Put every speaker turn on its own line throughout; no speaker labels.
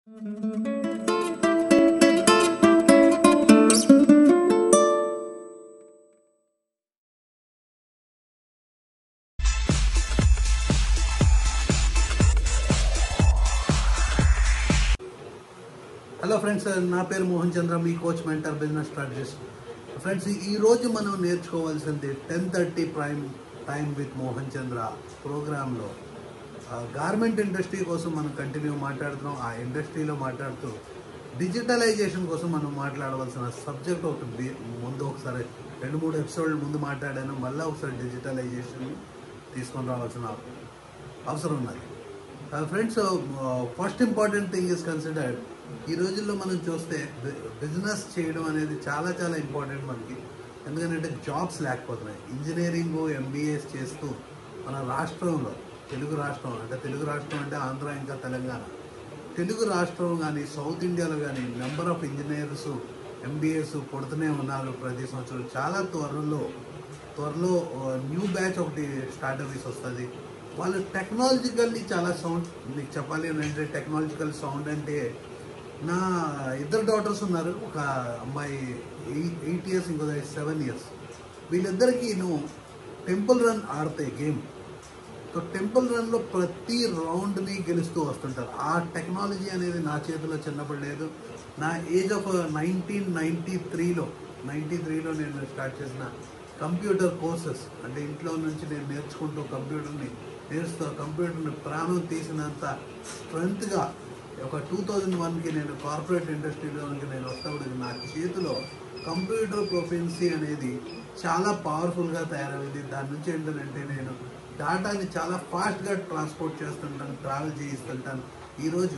hello friends నా పేరు మోహన్ చంద్ర మీ coach mentor business strategist friends ఈ రోజు మనం నేర్చుకోవాల్సింది ten thirty prime time with Mohan Chandra ప్రోగ్రాంలో గార్మెంట్ ఇండస్ట్రీ కోసం మనం కంటిన్యూ మాట్లాడుతున్నాం ఆ ఇండస్ట్రీలో మాట్లాడుతూ డిజిటలైజేషన్ కోసం మనం మాట్లాడవలసిన సబ్జెక్ట్ ఒకటి బి- ముందు ఒకసారి రెండు మూడు ఎపిసోడ్ల ముందు మాట్లాడాను మళ్ళీ ఒకసారి డిజిటలైజేషన్ తీసుకొని రావాల్సిన అవసరం ఉన్నది friends first important thing is considered ఈ రోజుల్లో మనం చూస్తే బిజినెస్ చేయడం అనేది చాలా చాలా ఇంపార్టెంట్ మనకి ఎందుకంటే జాబ్స్ లేకపోతున్నాయి ఇంజనీరింగ్ ఎంబీఏస్ చేస్తూ మన రాష్ట్రంలో తెలుగు రాష్ట్రం అంటే తెలుగు రాష్ట్రం అంటే ఆంధ్ర ఇంకా తెలంగాణ తెలుగు రాష్ట్రం కానీ సౌత్ ఇండియాలో కానీ నెంబర్ ఆఫ్ ఇంజనీర్స్ ఎంబీఏస్ పుడుతూనే ఉన్నారు ప్రతి సంవత్సరం చాలా త్వరలో త్వరలో న్యూ బ్యాచ్ ఒకటి స్టార్ట్ అవ్వేసి వస్తుంది వాళ్ళు టెక్నాలజికల్లీ చాలా సౌండ్ మీకు చెప్పాలి అని అంటే టెక్నాలజికల్ సౌండ్ అంటే నా ఇద్దరు డాటర్స్ ఉన్నారు ఒక అమ్మాయి ఎయిట్ ఇయర్స్ ఇంకో సెవెన్ ఇయర్స్ వీళ్ళిద్దరికీ నువ్వు టెంపుల్ రన్ ఆడతాయి గేమ్ సో టెంపుల్ రన్లో ప్రతి రౌండ్ని గెలుస్తూ వస్తుంటారు ఆ టెక్నాలజీ అనేది నా చేతిలో చిన్నప్పుడు లేదు నా ఏజ్ ఆఫ్ నైన్టీన్ నైంటీ త్రీలో నైంటీ త్రీలో నేను స్టార్ట్ చేసిన కంప్యూటర్ కోర్సెస్ అంటే ఇంట్లో నుంచి నేను నేర్చుకుంటూ కంప్యూటర్ని నేర్చుతూ కంప్యూటర్ని ప్రాణం తీసినంత స్ట్రెంత్గా ఒక టూ థౌజండ్ వన్కి నేను కార్పొరేట్ ఇండస్ట్రీలోనికి నేను వస్తాడు నా చేతిలో కంప్యూటర్ ప్రొఫెన్సీ అనేది చాలా పవర్ఫుల్గా తయారైంది దాని నుంచి ఏంటంటే నేను డాటాని చాలా ఫాస్ట్గా ట్రాన్స్పోర్ట్ చేస్తుంటాను ట్రావెల్ చేయిస్తుంటాను ఈరోజు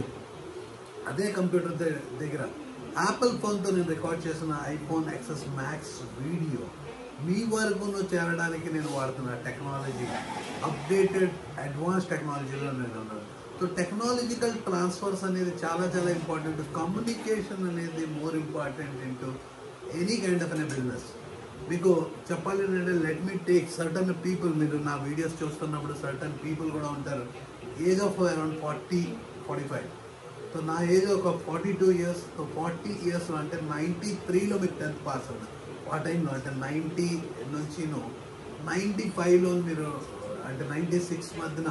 అదే కంప్యూటర్ ద- దగ్గర యాపిల్ ఫోన్తో నేను రికార్డ్ చేసిన ఐఫోన్ ఎక్సెస్ మ్యాక్స్ వీడియో మీ వరకు చేరడానికి నేను వాడుతున్న టెక్నాలజీ అప్డేటెడ్ అడ్వాన్స్ టెక్నాలజీలో నేను ఉన్నాను సో టెక్నాలజికల్ ట్రాన్స్ఫర్స్ అనేది చాలా చాలా ఇంపార్టెంట్ కమ్యూనికేషన్ అనేది more important into any kind of an business మీకు చెప్పాలి అంటే let me take certain people మీరు నా వీడియోస్ చూస్తున్నప్పుడు సర్టన్ పీపుల్ కూడా ఉంటారు age of around forty forty five so నా ఏజ్ ఒక forty two years so forty years అంటే నైంటీ త్రీలో మీకు టెన్త్ పాస్ అవుతుంది ఆ టైంలో అంటే నైంటీ నుంచి నైంటీ ఫైవ్లో మీరు అంటే నైంటీ సిక్స్ మధ్యన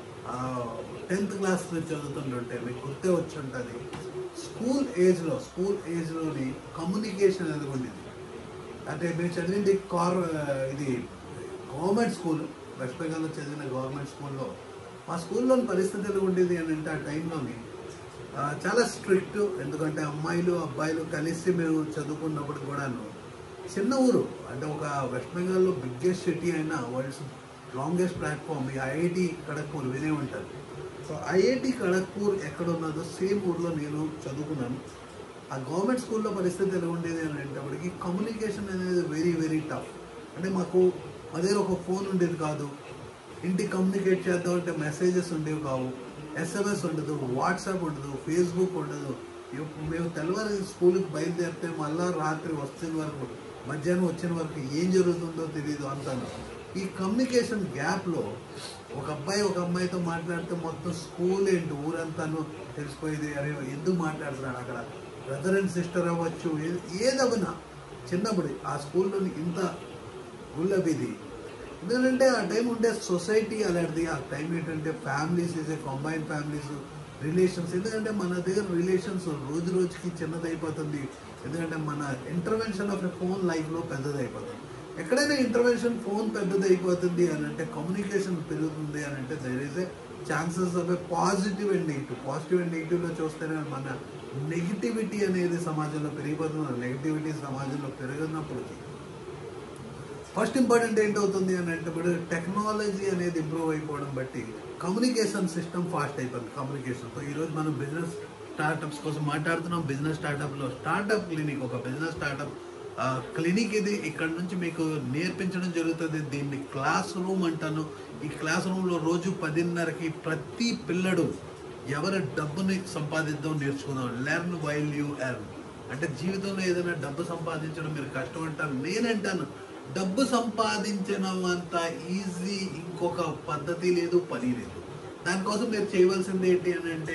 టెన్త్ క్లాస్ నుంచి చదువుతుంటుంటే మీకు గుర్తే వచ్చి ఉంటుంది స్కూల్ ఏజ్లో స్కూల్ ఏజ్లోని కమ్యూనికేషన్ అనేది ఉండేది అంటే మేము చదివింది కార్ ఇది గవర్నమెంట్ స్కూల్ వెస్ట్ బెంగాల్లో చదివిన గవర్నమెంట్ స్కూల్లో మా స్కూల్లోని పరిస్థితి ఎలా ఉండేది అని అంటే ఆ టైంలోని ఆ, చాలా స్ట్రిక్ట్ ఎందుకంటే అమ్మాయిలు అబ్బాయిలు కలిసి మేము చదువుకున్నప్పుడు కూడాను చిన్న ఊరు అంటే ఒక వెస్ట్ బెంగాల్లో బిగ్గెస్ట్ సిటీ అయిన వరల్డ్స్ లాంగెస్ట్ ప్లాట్ఫామ్ ఈ ఐఐటి ఖడగ్పూర్ వినే ఉంటారు సో ఐఐటి ఖడగ్పూర్ ఎక్కడ ఉన్నదో సేమ్ ఊర్లో నేను చదువుకున్నాను ఆ గవర్నమెంట్ స్కూల్లో పరిస్థితి ఎలా ఉండేది అని అనేటప్పటికి కమ్యూనికేషన్ అనేది వెరీ వెరీ టఫ్ అంటే మాకు మా దగ్గర ఒక ఫోన్ ఉండేది కాదు ఇంటికి కమ్యూనికేట్ చేద్దాం అంటే మెసేజెస్ ఉండేవి కావు ఎస్ఎంఎస్ ఉండదు వాట్సాప్ ఉండదు ఫేస్బుక్ ఉండదు ఇప్పు- మేము తెల్లవారి స్కూల్కి బయలుదేరితే మళ్ళా రాత్రి వచ్చిన వరకు మధ్యాహ్నం వచ్చిన వరకు ఏం జరుగుతుందో తెలియదు అంతాను ఈ కమ్యూనికేషన్ గ్యాప్లో ఒక అబ్బాయి ఒక అమ్మాయితో మాట్లాడితే మొత్తం స్కూల్ ఏంటి ఊరంతాను తెలిసిపోయేది అరే ఎందుకు మాట్లాడుతున్నాడు అక్కడ బ్రదర్ అండ్ సిస్టర్ అవ్వచ్చు ఏ- ఏదవనా చిన్నప్పుడు ఆ స్కూల్లోని ఇంత గుల్లబిది ఎందుకంటే ఆ టైం ఉండే సొసైటీ అలాంటిది ఆ టైం ఏంటంటే families is a combine families relations ఎందుకంటే మన దగ్గర రిలేషన్స్ రోజు రోజుకి చిన్నదైపోతుంది ఎందుకంటే మన ఇంటర్వెన్షన్ ఆఫ్ ఎ ఫోన్ లైఫ్లో పెద్దదైపోతుంది ఎక్కడైనా ఇంటర్వెన్షన్ ఫోన్ పెద్దదైపోతుంది అని అంటే కమ్యూనికేషన్ పెరుగుతుంది అని అంటే there is a chances of a positive and negative positive and నెగిటివ్లో చూస్తేనే మన నెగిటివిటీ అనేది సమాజంలో పెరిగిపోతుంది నెగిటివిటీ సమాజంలో పెరిగినప్పటికీ ఫస్ట్ ఇంపార్టెంట్ ఏంటవుతుంది అని అంటే ఇప్పుడు టెక్నాలజీ అనేది ఇంప్రూవ్ అయిపోవడం బట్టి కమ్యూనికేషన్ సిస్టమ్ ఫాస్ట్ అయిపోయింది కమ్యూనికేషన్ సో ఈరోజు మనం బిజినెస్ స్టార్టప్స్ కోసం మాట్లాడుతున్నాం బిజినెస్ స్టార్టప్లో స్టార్టప్ క్లినిక్ ఒక బిజినెస్ స్టార్టప్ క్లినిక్ ఇది ఇక్కడ నుంచి మీకు నేర్పించడం జరుగుతుంది దీన్ని క్లాస్ రూమ్ అంటాను ఈ క్లాస్ రూమ్లో రోజు పదిన్నరకి ప్రతి పిల్లడు ఎవరి డబ్బుని సంపాదిద్దాం నేర్చుకుందాం లెర్న్ వైల్ యూ ఎర్న్ అంటే జీవితంలో ఏదైనా డబ్బు సంపాదించడం మీరు కష్టం అంటారు నేనంటాను డబ్బు సంపాదించడం అంత ఈజీ ఇంకొక పద్ధతి లేదు పని లేదు దానికోసం మీరు చేయవలసింది ఏంటి అని అంటే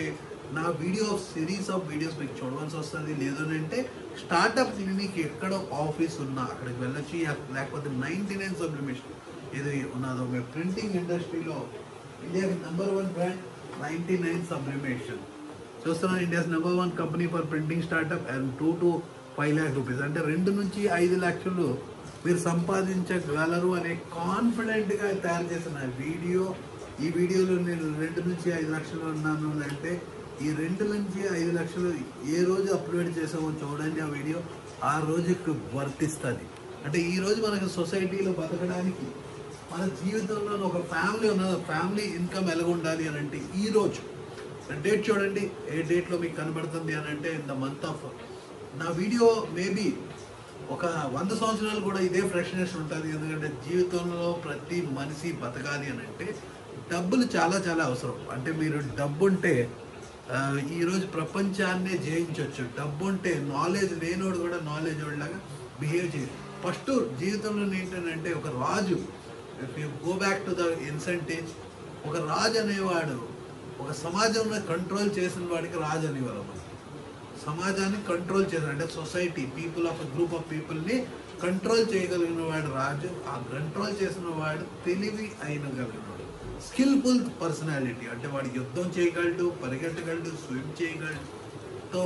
నా వీడియో సిరీస్ ఆఫ్ వీడియోస్ మీకు చూడవలసి వస్తుంది లేదు అని అంటే స్టార్టప్ క్లినిక్ ఎక్కడ ఆఫీస్ ఉన్నా అక్కడికి వెళ్ళొచ్చు లేకపోతే నైంటీ నైన్ సబ్లిమేషన్ ఏది ఉన్నదో మీ ప్రింటింగ్ ఇండస్ట్రీలో ఇండియాకి number one brand ninety nine sublimation చూస్తున్నాను India's number one company for printing startup and two to five lakh rupees అంటే రెండు నుంచి ఐదు లక్షలు మీరు సంపాదించగలరు అనే కాన్ఫిడెంట్గా తయారు చేసిన వీడియో ఈ వీడియోలో నేను రెండు నుంచి ఐదు లక్షలు ఉన్నాను అంటే ఈ రెండు నుంచి ఐదు లక్షలు ఏ రోజు అప్లోడ్ చేసామో చూడండి ఆ వీడియో ఆ రోజుకి వర్తిస్తుంది అంటే ఈ రోజు మనకి సొసైటీలో బతకడానికి మన జీవితంలో ఒక ఫ్యామిలీ ఉన్నది ఫ్యామిలీ ఇన్కమ్ ఎలాగ ఉండాలి అని అంటే ఈ రోజు డేట్ చూడండి ఏ డేట్లో మీకు కనబడుతుంది అని అంటే ఇన్ ద మంత్ ఆఫ్ నా వీడియో మేబీ ఒక వంద సంవత్సరాలు కూడా ఇదే ఫ్రెష్నెస్ ఉంటుంది ఎందుకంటే జీవితంలో ప్రతి మనిషి బతకాలి అని అంటే డబ్బులు చాలా చాలా అవసరం అంటే మీరు డబ్బు ఉంటే ఆ, ఈరోజు ప్రపంచాన్నే జయించవచ్చు డబ్బు ఉంటే నాలెడ్జ్ లేనోడు కూడా నాలెడ్జ్ లాగా బిహేవ్ చేయాలి ఫస్ట్ జీవితంలో ఏంటంటే ఒక రాజు if you go back to the ancient age ఒక రాజు అనేవాడు ఒక సమాజంలో కంట్రోల్ చేసిన వాడికి రాజు అనేవారు మనం సమాజాన్ని కంట్రోల్ చేశారు అంటే society people of group of పీపుల్ని కంట్రోల్ చేయగలిగిన వాడు రాజు ఆ కంట్రోల్ చేసిన వాడు తెలివి అయిన కలిగిన వాడు స్కిల్ఫుల్ పర్సనాలిటీ అంటే వాడు యుద్ధం చేయగలడు పరిగెట్టగలడు స్విమ్ చేయగలడు తో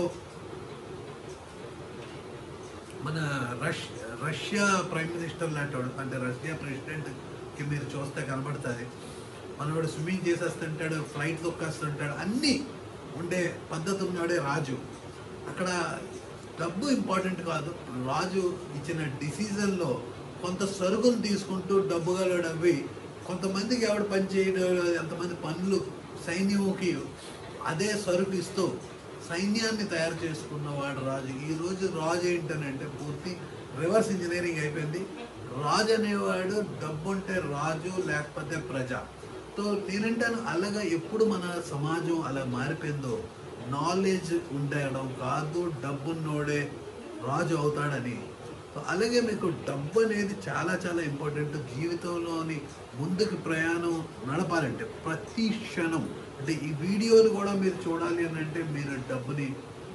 మన రష్ రష్యా ప్రైమ్ మినిస్టర్ లాంటి వాడు అంటే రష్యా ప్రెసిడెంట్కి మీరు చూస్తే కనబడుతుంది మనవాడు స్విమ్మింగ్ చేసేస్తుంటాడు ఫ్లైట్ తొక్కేస్తుంటాడు అన్నీ ఉండే పద్ధతి ఉన్నాడే రాజు అక్కడ డబ్బు ఇంపార్టెంట్ కాదు రాజు ఇచ్చిన డిసిజన్లో కొంత సరుకులు తీసుకుంటూ డబ్బు గలడవి కొంతమందికి ఎవడు పని చేయడం ఎంతమంది పనులు సైన్యంకి అదే సరుకు ఇస్తూ సైన్యాన్ని తయారు చేసుకున్నవాడు రాజు ఈ రోజు రాజు ఏంటనంటే పూర్తి రివర్స్ ఇంజనీరింగ్ అయిపోయింది రాజు అనేవాడు డబ్బు ఉంటే రాజు లేకపోతే ప్రజ సో నేనంటాను అలాగా ఎప్పుడు మన సమాజం అలా మారిపోయిందో నాలెడ్జ్ ఉండడం కాదు డబ్బున్నోడే రాజు అవుతాడని సో అలాగే మీకు డబ్బు అనేది చాలా చాలా ఇంపార్టెంట్ జీవితంలోని ముందుకు ప్రయాణం నడపాలంటే ప్రతి క్షణం అంటే ఈ వీడియోలు కూడా మీరు చూడాలి అని అంటే మీరు డబ్బుని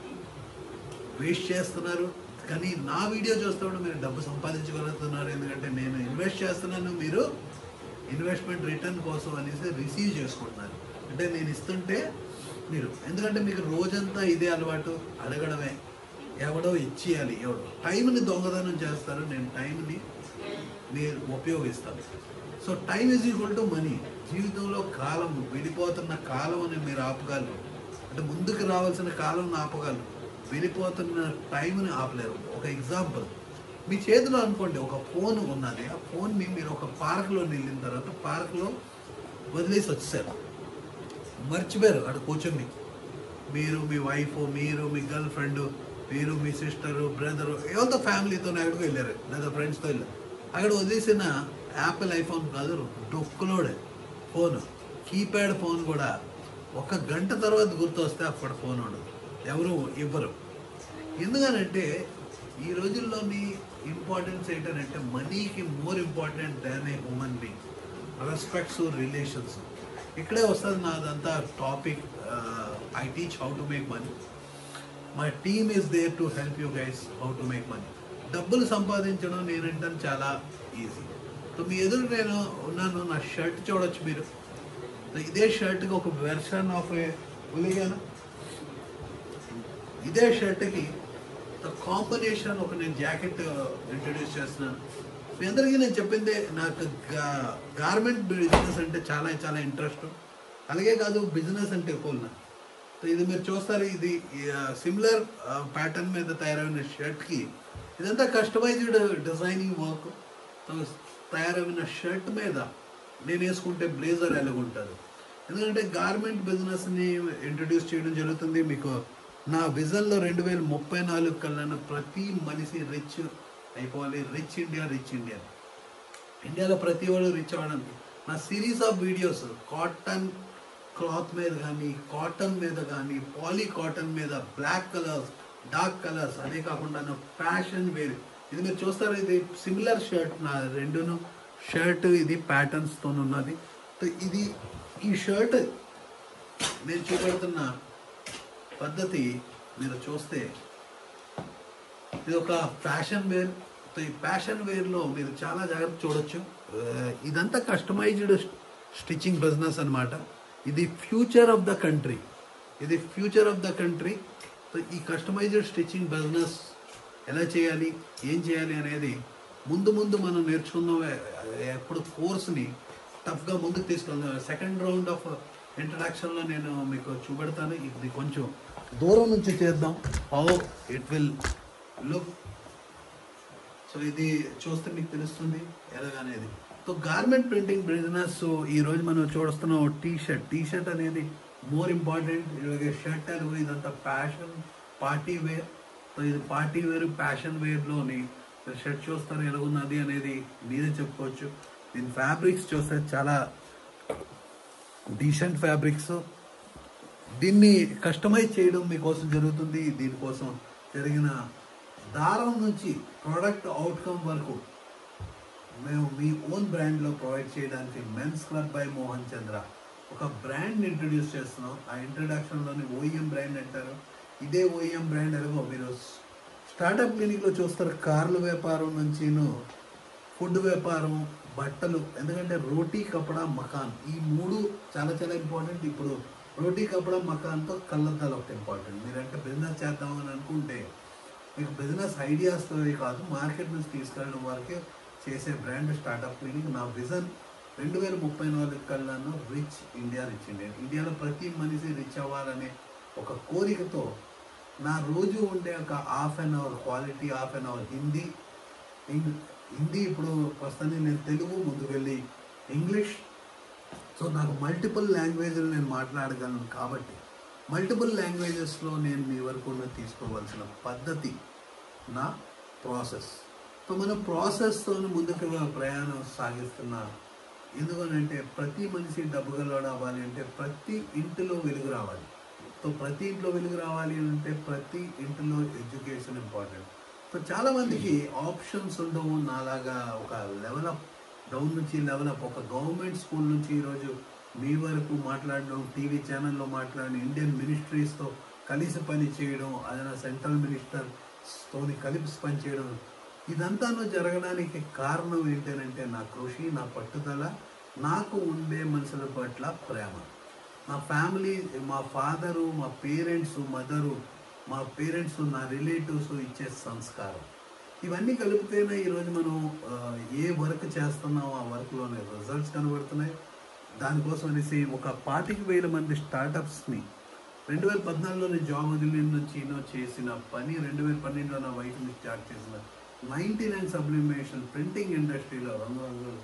వేస్ట్ చేస్తున్నారు కానీ నా వీడియో చూస్తున్నప్పుడు మీరు డబ్బు సంపాదించగలుగుతున్నారు ఎందుకంటే నేను ఇన్వెస్ట్ చేస్తున్నాను మీరు ఇన్వెస్ట్మెంట్ రిటర్న్ కోసం అనేసి రిసీవ్ చేసుకుంటున్నారు అంటే నేను ఇస్తుంటే మీరు ఎందుకంటే మీకు రోజంతా ఇదే అలవాటు అడగడమే ఎవడో ఇచ్చేయాలి ఎవడో టైంని దొంగతనం చేస్తారు నేను టైంని మీరు ఉపయోగిస్తాను so time is equal to money జీవితంలో కాలం వెళ్ళిపోతున్న కాలం అని మీరు ఆపగలరు అంటే ముందుకు రావాల్సిన కాలం ఆపగలరు వెళ్ళిపోతున్న టైంని ఆపలేరు ఒక ఎగ్జాంపుల్ మీ చేతిలో అనుకోండి ఒక ఫోన్ ఉన్నది ఆ ఫోన్ని మీరు ఒక పార్క్లో వెళ్ళిన తర్వాత పార్క్లో వదిలేసి వచ్చేసారు మర్చిపోయారు అక్కడ కూర్చొని మీరు మీ వైఫ్ మీరు మీ గర్ల్ ఫ్రెండ్ మీరు మీ సిస్టరు బ్రదరు ఏమంతా ఫ్యామిలీతో ఎక్కడికి వెళ్ళారు లేదా ఫ్రెండ్స్తో వెళ్ళారు అక్కడ వదిలేసిన యాపిల్ ఐఫోన్ కాదు డొక్కులోడే ఫోన్ కీప్యాడ్ ఫోన్ కూడా ఒక గంట తర్వాత గుర్తు వస్తే అక్కడ ఫోన్ ఉండదు ఎవరు ఇవ్వరు ఎందుకనంటే ఈ రోజుల్లోని ఇంపార్టెన్స్ ఏంటంటే మనీకి more important than a human being respects relations ఇక్కడే వస్తుంది నాదంతా topic I teach how to make money my team is there to help you guys how to make money డబ్బులు సంపాదించడం నేనంటాను చాలా ఈజీ సో మీ ఎదురు నేను ఉన్నాను నా షర్ట్ చూడొచ్చు మీరు So, ఇదే షర్ట్కి ఒక వెర్షన్ ఆఫ్ ఏ ఉలిగాను ఇదే షర్ట్కి కాంబినేషన్ ఒక నేను జాకెట్ ఇంట్రడ్యూస్ చేస్తున్నాను మీ అందరికీ నేను చెప్పిందే నాకు గార్మెంట్ బిజినెస్ అంటే చాలా చాలా ఇంట్రెస్ట్ అలాగే కాదు బిజినెస్ అంటే ఎక్కువ నాకు సో ఇది మీరు చూస్తారు ఇది సిమిలర్ ప్యాటర్న్ మీద తయారైన షర్ట్కి ఇదంతా కస్టమైజ్డ్ డిజైనింగ్ వర్క్ తయారైన షర్ట్ మీద నేను వేసుకుంటే బ్లేజర్ ఎలాగుంటుంది ఎందుకంటే గార్మెంట్ బిజినెస్ని ఇంట్రడ్యూస్ చేయడం జరుగుతుంది మీకు నా విజన్లో రెండు వేల ముప్పై నాలుగు కల్లా ప్రతి మనిషి రిచ్ అయిపోవాలి రిచ్ ఇండియా రిచ్ ఇండియా ఇండియాలో ప్రతి వాడు రిచ్ అవ్వడానికి నా series of videos cotton cloth మీద కానీ కాటన్ మీద కానీ పాలీ కాటన్ మీద బ్లాక్ కలర్స్ డార్క్ కలర్స్ అదే కాకుండా నా ఫ్యాషన్ వేర్ ఇది మీరు చూస్తారు ఇది సిమిలర్ షర్ట్ నా రెండును షర్ట్ ఇది ప్యాటర్న్స్తో ఉన్నది సో ఇది ఈ షర్ట్ నేను చూపెడుతున్న పద్ధతి మీరు చూస్తే ఇది ఒక ఫ్యాషన్ వేర్ సో ఈ ఫ్యాషన్ వేర్లో మీరు చాలా జాగ్రత్త చూడొచ్చు ఆ, ఇదంతా కస్టమైజ్డ్ స్టిచ్చింగ్ బిజినెస్ అన్నమాట ఇది ఫ్యూచర్ ఆఫ్ ద కంట్రీ ఇది future of the country so ఈ కస్టమైజ్డ్ స్టిచ్చింగ్ బిజినెస్ ఎలా చేయాలి ఏం చేయాలి అనేది ముందు ముందు మనం నేర్చుకుందాం ఎ- ఎప్పుడు కోర్స్ని టఫ్గా ముందుకు తీసుకెళ్దాం సెకండ్ రౌండ్ ఆఫ్ ఇంట్రడక్షన్లో నేను మీకు చూపెడతాను ఇది కొంచెం దూరం నుంచి చేద్దాం how it will look so ఇది చూస్తే మీకు తెలుస్తుంది ఎలాగనేది సో గార్మెంట్ ప్రింటింగ్ బిజినెస్ ఈ రోజు మనం చూస్తున్నాం టీ షర్ట్ టీ షర్ట్ అనేది మోర్ ఇంపార్టెంట్ ఇలాగే షర్ట్ అని ఇదంతా ఫ్యాషన్ పార్టీ వేర్ సో ఇది పార్టీ వేర్ ఫ్యాషన్ వేర్లోని షర్ట్ చూస్తారు ఎలాగున్నది అనేది మీరే చెప్పుకోవచ్చు దీని ఫ్యాబ్రిక్స్ చూస్తే చాలా డీసెంట్ ఫ్యాబ్రిక్స్ దీన్ని కస్టమైజ్ చేయడం మీకోసం జరుగుతుంది దీనికోసం జరిగిన దారం నుంచి ప్రోడక్ట్ అవుట్కమ్ వరకు మేము మీ ఓన్ బ్రాండ్లో ప్రొవైడ్ చేయడానికి men's club by Mohan Chandra ఒక బ్రాండ్ ఇంట్రడ్యూస్ చేస్తున్నాం ఆ ఇంట్రడక్షన్లోని ఓఈఎం బ్రాండ్ అంటారు ఇదే ఓఈఎం బ్రాండ్ ఎలాగో మీరు స్టార్టప్ క్లినిక్లో చూస్తారు కార్ల వ్యాపారం నుంచిను ఫుడ్ వ్యాపారం బట్టలు ఎందుకంటే రోటీ కపడా మకాన్ ఈ మూడు చాలా చాలా ఇంపార్టెంట్ ఇప్పుడు రోటీ కపడా మకాన్తో కళ్ళద్దాలు ఒకటి ఇంపార్టెంట్ మీరంటే బిజినెస్ చేద్దామని అనుకుంటే మీకు బిజినెస్ ఐడియాస్తో కాదు మార్కెట్ నుంచి తీసుకెళ్ళడం వరకే చేసే బ్రాండ్ స్టార్టప్ క్లినిక్ నా విజన్ రెండు వేల ముప్పై నాలుగు కల్లాను రిచ్ ఇండియా రిచ్ ఇండియా ఇండియాలో ప్రతి మనిషి రిచ్ అవ్వాలనే ఒక కోరికతో నా రోజు ఉండే ఒక half an hour quality half an hour Hindi ఇంగ్- హిందీ ఇప్పుడు ప్రస్తుతానికి నేను తెలుగు ముందుకు వెళ్ళి ఇంగ్లీష్ సో నాకు మల్టిపుల్ లాంగ్వేజ్లు నేను మాట్లాడగలను కాబట్టి మల్టిపుల్ లాంగ్వేజెస్లో నేను మీ వరకు ఉన్న తీసుకోవాల్సిన పద్ధతి నా ప్రాసెస్ సో మన ప్రాసెస్తో ముందుకు ప్రయాణం సాగిస్తున్న ఎందుకనంటే ప్రతి మనిషి డబ్బు గలవాడు అవ్వాలి అంటే ప్రతి ఇంటిలో వెలుగు రావాలి సో ప్రతి ఇంట్లో వెలుగు రావాలి అంటే ప్రతి ఇంటిలో ఎడ్యుకేషన్ ఇంపార్టెంట్ సో చాలా మందికి ఆప్షన్స్ ఉండవు నాలాగా ఒక లెవెల్ అప్ డౌన్ నుంచి లెవెల్ అప్ ఒక గవర్నమెంట్ స్కూల్ నుంచి ఈరోజు మీ వరకు మాట్లాడడం టీవీ ఛానల్లో మాట్లాడడం ఇండియన్ మినిస్ట్రీస్తో కలిసి పని చేయడం అదన సెంట్రల్ మినిస్టర్తోని కలిసి పని చేయడం ఇదంతాను జరగడానికి కారణం ఏంటంటే నా కృషి నా పట్టుదల నాకు ఉండే మనుషుల పట్ల ప్రేమ మా ఫ్యామిలీ మా ఫాదరు మా పేరెంట్స్ మదరు మా పేరెంట్స్ నా రిలేటివ్స్ ఇచ్చే సంస్కారం ఇవన్నీ కలిపితేనే ఈరోజు మనం ఆ, ఏ వర్క్ చేస్తున్నామో ఆ వర్క్లోనే రిజల్ట్స్ కనబడుతున్నాయి దానికోసం అనేసి ఒక పాతిక వేల మంది స్టార్టప్స్ని రెండు వేల పద్నాలుగులో నేను జాబ్ వదిలి నుంచి ఎన్నో చేసిన పని రెండు వేల పన్నెండులో నా వైఫ్ని స్టార్ట్ చేసిన నైంటీ నైన్ సబ్లిమేషన్ ప్రింటింగ్ ఇండస్ట్రీలో రంగురంగులు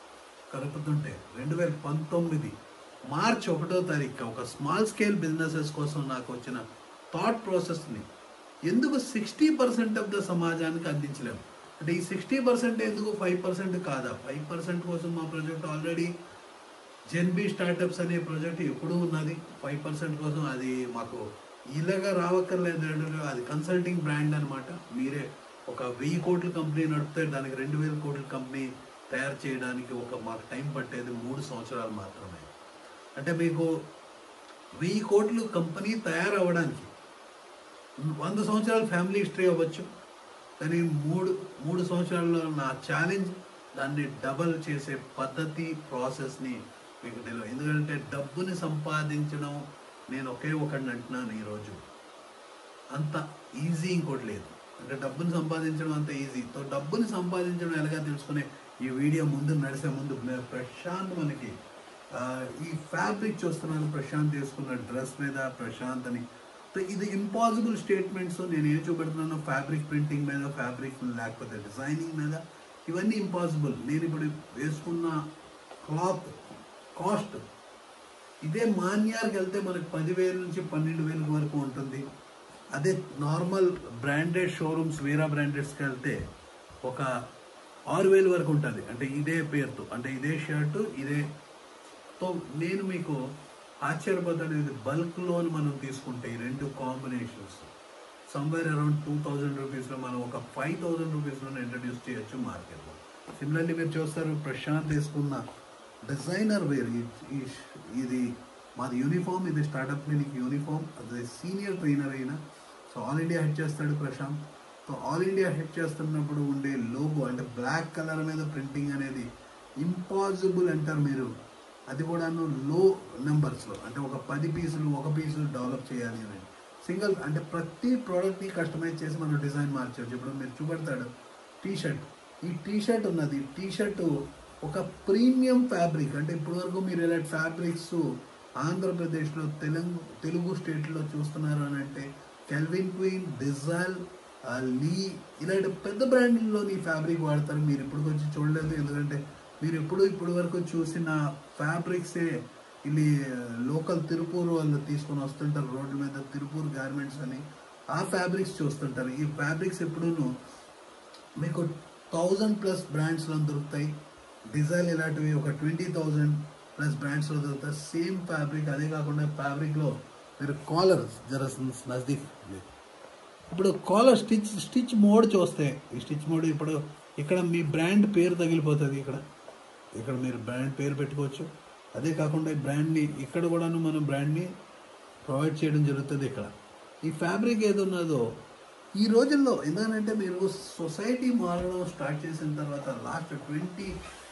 కలుపుతుంటే రెండు వేల పంతొమ్మిది మార్చ్ ఒకటో తారీఖు ఒక స్మాల్ స్కేల్ బిజినెసెస్ కోసం నాకు వచ్చిన థాట్ ప్రాసెస్ని ఎందుకు సిక్స్టీ పర్సెంట్ ఆఫ్ ద సమాజానికి అందించలేము అంటే ఈ సిక్స్టీ పర్సెంట్ ఎందుకు ఫైవ్ పర్సెంట్ కాదా ఫైవ్ పర్సెంట్ కోసం మా ప్రాజెక్ట్ ఆల్రెడీ జెన్బి స్టార్టప్స్ అనే ప్రాజెక్ట్ ఎప్పుడూ ఉన్నది ఫైవ్ పర్సెంట్ కోసం అది మాకు ఇలాగా రావక్కర్లేదు అది కన్సల్టింగ్ బ్రాండ్ అన్నమాట మీరే ఒక వెయ్యి కోట్ల కంపెనీ నడిపితే దానికి రెండు వేల కోట్ల కంపెనీ తయారు చేయడానికి ఒక మాకు టైం పట్టేది మూడు సంవత్సరాలు మాత్రమే అంటే మీకు వెయ్యి కోట్లు కంపెనీ తయారవ్వడానికి వంద సంవత్సరాల ఫ్యామిలీ హిస్టరీ అవ్వచ్చు కానీ మూడు మూడు సంవత్సరాల్లో నా ఛాలెంజ్ దాన్ని డబల్ చేసే పద్ధతి ప్రాసెస్ని మీకు తెలియదు ఎందుకంటే డబ్బుని సంపాదించడం నేను ఒకే ఒకడిని అంటున్నాను ఈరోజు అంత ఈజీ ఇంకోటి లేదు అంటే డబ్బుని సంపాదించడం అంత ఈజీ తో డబ్బుని సంపాదించడం ఎలాగా తెలుసుకునే ఈ వీడియో ముందు నడిసే ముందు మే- ప్రశాంత్ మనకి ఆ, ఈ ఫ్యాబ్రిక్ చూస్తున్నాను ప్రశాంత్ తీసుకున్న డ్రెస్ మీద ప్రశాంత్ అని సో ఇది ఇంపాసిబుల్ స్టేట్మెంట్స్ నేను ఏం చూపెడుతున్నాను ఫ్యాబ్రిక్ ప్రింటింగ్ మీద ఫ్యాబ్రిక్ లేకపోతే డిజైనింగ్ మీద ఇవన్నీ ఇంపాసిబుల్ నేను ఇప్పుడు వేసుకున్న క్లాత్ కాస్ట్ ఇదే మాన్యార్కి వెళ్తే మనకి పదివేల నుంచి పన్నెండు వేల వరకు ఉంటుంది అదే నార్మల్ బ్రాండెడ్ షోరూమ్స్ వీరా బ్రాండెడ్స్కి వెళ్తే ఒక ఆరు వేలు వరకు ఉంటుంది అంటే ఇదే పేరుతో అంటే ఇదే షర్టు ఇదే తో నేను మీకు ఆశ్చర్యపోతాను ఇది బల్క్ లోన్ మనం తీసుకుంటే ఈ రెండు combinations somewhere around two thousand రూపీస్లో మనం ఒక ఫైవ్ థౌజండ్ రూపీస్లో ఇంట్రడ్యూస్ చేయొచ్చు మార్కెట్లో సిమిలర్లీ మీరు చూస్తారు ప్రశాంత్ తీసుకున్న డిజైనర్ వేర్ ఇది మాది యూనిఫామ్ ఇది స్టార్టప్ క్లినిక్ యూనిఫామ్ అది సీనియర్ ట్రైనర్ అయినా సో ఆల్ ఇండియా హెడ్ చేస్తాడు Prashant so all India head చేస్తున్నప్పుడు ఉండే లోగో అంటే బ్లాక్ కలర్ మీద ప్రింటింగ్ అనేది ఇంపాసిబుల్ అంటారు మీరు అది కూడాను లో నెంబర్స్లో అంటే ఒక పది పీసులు ఒక పీసు డెవలప్ చేయాలి అని సింగిల్ అంటే ప్రతి ప్రోడక్ట్ని కస్టమైజ్ చేసి మనం డిజైన్ మార్చవచ్చు ఇప్పుడు మీరు చూపెడతాడు టీ షర్ట్ ఈ టీ షర్ట్ ఉన్నది టీ షర్ట్ ఒక ప్రీమియం ఫ్యాబ్రిక్ అంటే ఇప్పటివరకు మీరు ఇలాంటి ఫ్యాబ్రిక్స్ ఆంధ్రప్రదేశ్లో తెలుగు తెలుగు స్టేట్లో చూస్తున్నారు అని అంటే కెల్విన్ క్వీన్ డిజైల్ లీ ఇలాంటి పెద్ద బ్రాండ్లోని ఫ్యాబ్రిక్ వాడతారు మీరు ఇప్పుడు వచ్చి చూడలేదు ఎందుకంటే మీరు ఎప్పుడు ఇప్పటి వరకు చూసిన ఫ్యాబ్రిక్సే ಇಲ್ಲಿ లోకల్ తిరుపూర్ వాళ్ళు తీసుకొని వస్తుంటారు రోడ్ల మీద తిరుపూర్ గార్మెంట్స్ అని ఆ ఫ్యాబ్రిక్స్ చూస్తుంటారు ఈ ఫ్యాబ్రిక్స్ ఎప్పుడూను మీకు థౌజండ్ ప్లస్ బ్రాండ్స్లో దొరుకుతాయి డిజైన్ ఇలాంటివి ఒక ట్వంటీ థౌజండ్ ప్లస్ బ్రాండ్స్లో దొరుకుతాయి సేమ్ ఫ్యాబ్రిక్ అదే కాకుండా ఫ్యాబ్రిక్లో మీరు కాలర్ జర నజదీక్ ఇప్పుడు కాలర్ స్టిచ్ స్టిచ్ మోడ్ చూస్తే ఈ స్టిచ్ మోడ్ ఇప్పుడు ఇక్కడ మీ బ్రాండ్ పేరు తగిలిపోతుంది ఇక్కడ ఇక్కడ మీరు బ్రాండ్ పేరు పెట్టుకోవచ్చు అదే కాకుండా ఈ బ్రాండ్ని ఇక్కడ కూడాను మనం బ్రాండ్ని ప్రొవైడ్ చేయడం జరుగుతుంది ఇక్కడ ఈ ఫ్యాబ్రిక్ ఏది ఉన్నదో ఈ రోజుల్లో ఎందుకంటే మీరు సొసైటీ మారడం స్టార్ట్ చేసిన తర్వాత లాస్ట్ ట్వంటీ